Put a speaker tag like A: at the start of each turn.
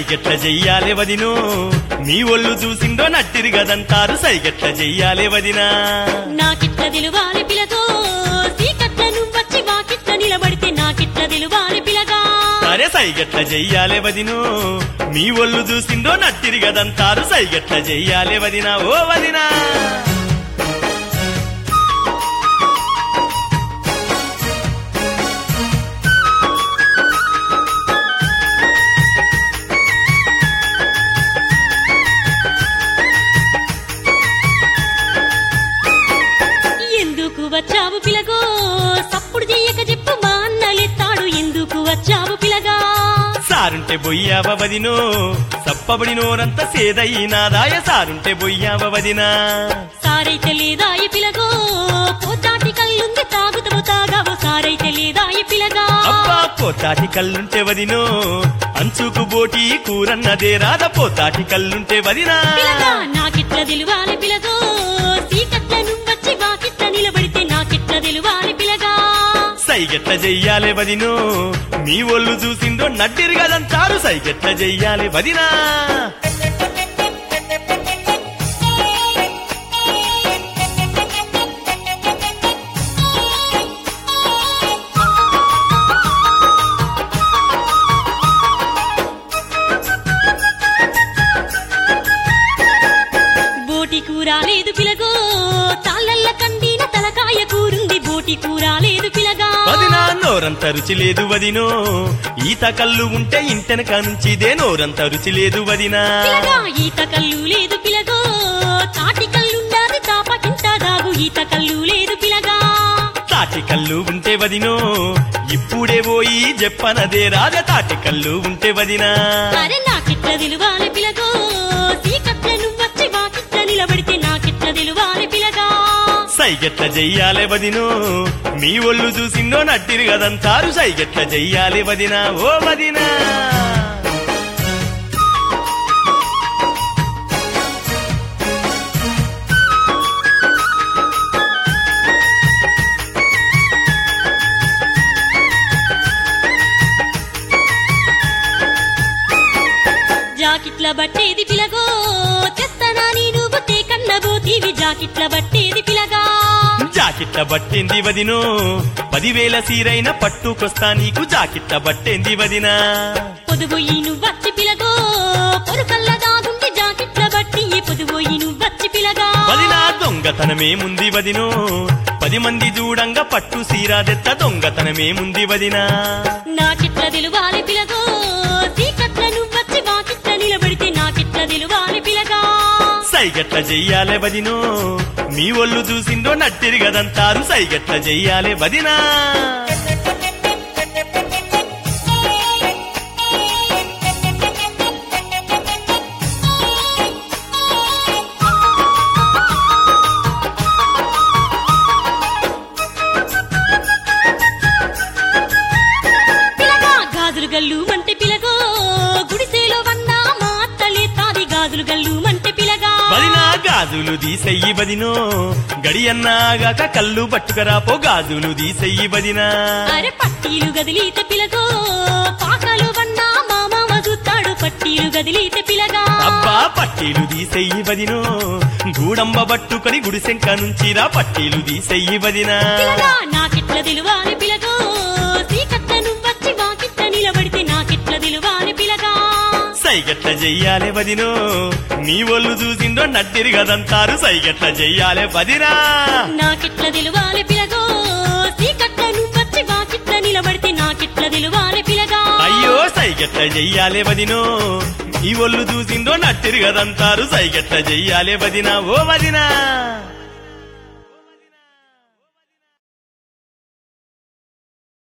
A: సైగెట్ల చెయ్యాలే వదినో మీ ఒళ్ళు చూసిందో నట్టిరి గదంటారు సైగెట్ల చెయ్యాలే వదినా
B: నాకిట్ల దిలువాలి పిలగో సీకట్ల నువ్వచ్చి వాకిట్ల నిలబడితే నాకిట్ల దిలువాలి పిలగా
A: సరే సైగెట్ల చెయ్యాలే వదినో మీ ఒళ్ళు చూసిందో నట్టిరి గదంటారు సైగెట్ల చెయ్యాలే వదినా ఓ వదినా
B: ఎందుకు వచ్చావు పిలగో సప్పుడు చెయ్యక చెప్పు మా అన్నలెత్తాడు ఎందుకు వచ్చావు పిలగా
A: సారుంటే బొయ్యావ వదినో సప్పబడి నోరంత సేదయ్యినాదాయ సారుంటే బొయ్యావ వదినా
B: సారైతే లేదా ఈ పిలగో పోతాటి కళ్ళుంది తాగుతము తాగావు సారైతే లేదా ఈ పిలగా
A: అబ్బా పోతాటి కళ్ళుంటే వదినో అంచుకు బోటి కూరన్నదే రాద పోతాటి కళ్ళుంటే వదినా
B: పిలగా నాకిట్ల దిలువాలి పిలగో సీకట్ల నువ్వచ్చి వాకిట్ల నిలబడితే నాకిట్ల దిలువాలి పిలగా
A: సైగెట్ల చెయ్యాలే వదినో మీ ఒళ్ళు చూసిందో నడ్డిరి గదంటారు సైగెట్ల చెయ్యాలే వదినా
B: బోటి కూర లేదు పిలగో తాళ్ళల్ల కండిన తలకాయ కూరుంది బోటి కూర లేదు పిలగా
A: వదినా నోరంత రుచి లేదు వదినో ఈత కళ్ళు ఉంటే ఇంటెనక నుంచిదే నోరంత రుచి లేదు వదినా
B: పిలగా ఈత కళ్ళు లేదు పిలగో తాటి కళ్ళుండాది తాపకింత దాగు ఈత కళ్ళు లేదు పిలగా
A: తాటి కళ్ళు ఉంటే వదినో ఇప్పుడే పోయి చెప్పనదే రాజ తాటి కళ్ళు ఉంటే వదినా
B: అరే నాకిట్ల దిలువాలి పిలగో సీకట్ల నువ్వచ్చి వాకిట్ల నిలబడితే నాకిట్ల దిలువాలి పిలగా
A: సైగెట్ల చెయ్యాలే వదినో మీ ఒళ్ళు చూసిందో నట్టిరి గదంతారు సైగెట్ల చెయ్యాలే వదినా ఓ వదినా
B: జాకిట్ల బట్టేది పిలగో తెస్తనా నీ నువ్వు తే కన్నబోతీవి జాకిట్ల బట్టేది పిలగా
A: జాకెట్ల బట్టేంది వదినో పదివేల సీరైన పట్టుకొస్తా నీకు జాకెట్ల బట్టేంది వదినా
B: పొదుగొయ్యి నువ్వచ్చి పిలగో పొరుకల్ల దాగుండి జాకిట్ల బట్టి పొదుగొయ్యి నువ్వచ్చి పిలగా
A: వదినా దొంగతనమేముంది వదినో పది మంది చూడంగా పట్టు సీరాదెత్త దొంగతనమేముంది వదినా
B: నాకిట్ల దిలువాలి పిలగో సీకట్ల నువ్వచ్చి వాకిట్ల నిలబడితే నాకిట్ల దిలువాలి పిలగా
A: సైగట్ల చెయ్యాలే వదినో మీ ఒళ్ళు చూసిందో నట్టిరి గదంతారు సైగట్ల చెయ్యాలే వదినా
B: పిలగా గాజులు గల్లు మంటే పిలగో గుడిసేలో వన్నా మా అత్తలే తాది గాజులు గల్లు మంటే పిలగా
A: వదినా గాజులు తీసెయ్యి వదినో గడియన్నాగాక కళ్ళు పట్టుకరాపో గాజులు తీసెయ్యి వదినా
B: అరే పట్టీలు గదిలీత పిలగో పాకలు వన్నా మా మామ చూస్తాడు పట్టీలు గదిలీత పిలగా
A: అబ్బా పట్టీలు తీసెయ్యి వదినో గూడంబ పట్టుకొని గుడిసెంక నుంచిరా పట్టీలు తీసెయ్యి వదినా
B: పిలగా నాకిట్ల దిలువాలి పిలగో సీకట్ల నువ్వచ్చి వాకిట్ల నిలబడితే నాకిట్ల దిలువాలి పిలగా
A: సైగట్ల చెయ్యాలే వదినో మీ ఒళ్ళు చూసిందో నట్టిరి గదంతారు సైగట్ల చెయ్యాలే వదినా
B: నాకిట్ల దిలువాలి పిలగో సీకట్ల నువ్వచ్చి వాకిట్ల నిలబడితే నాకిట్ల దిలువాలి పిలగా
A: అయ్యో సైగట్ల చెయ్యాలే వదినో మీ ఒళ్ళు చూసిందో నట్టిరి గదంతారు సైగట్ల చెయ్యాలే వదినా ఓ వదినా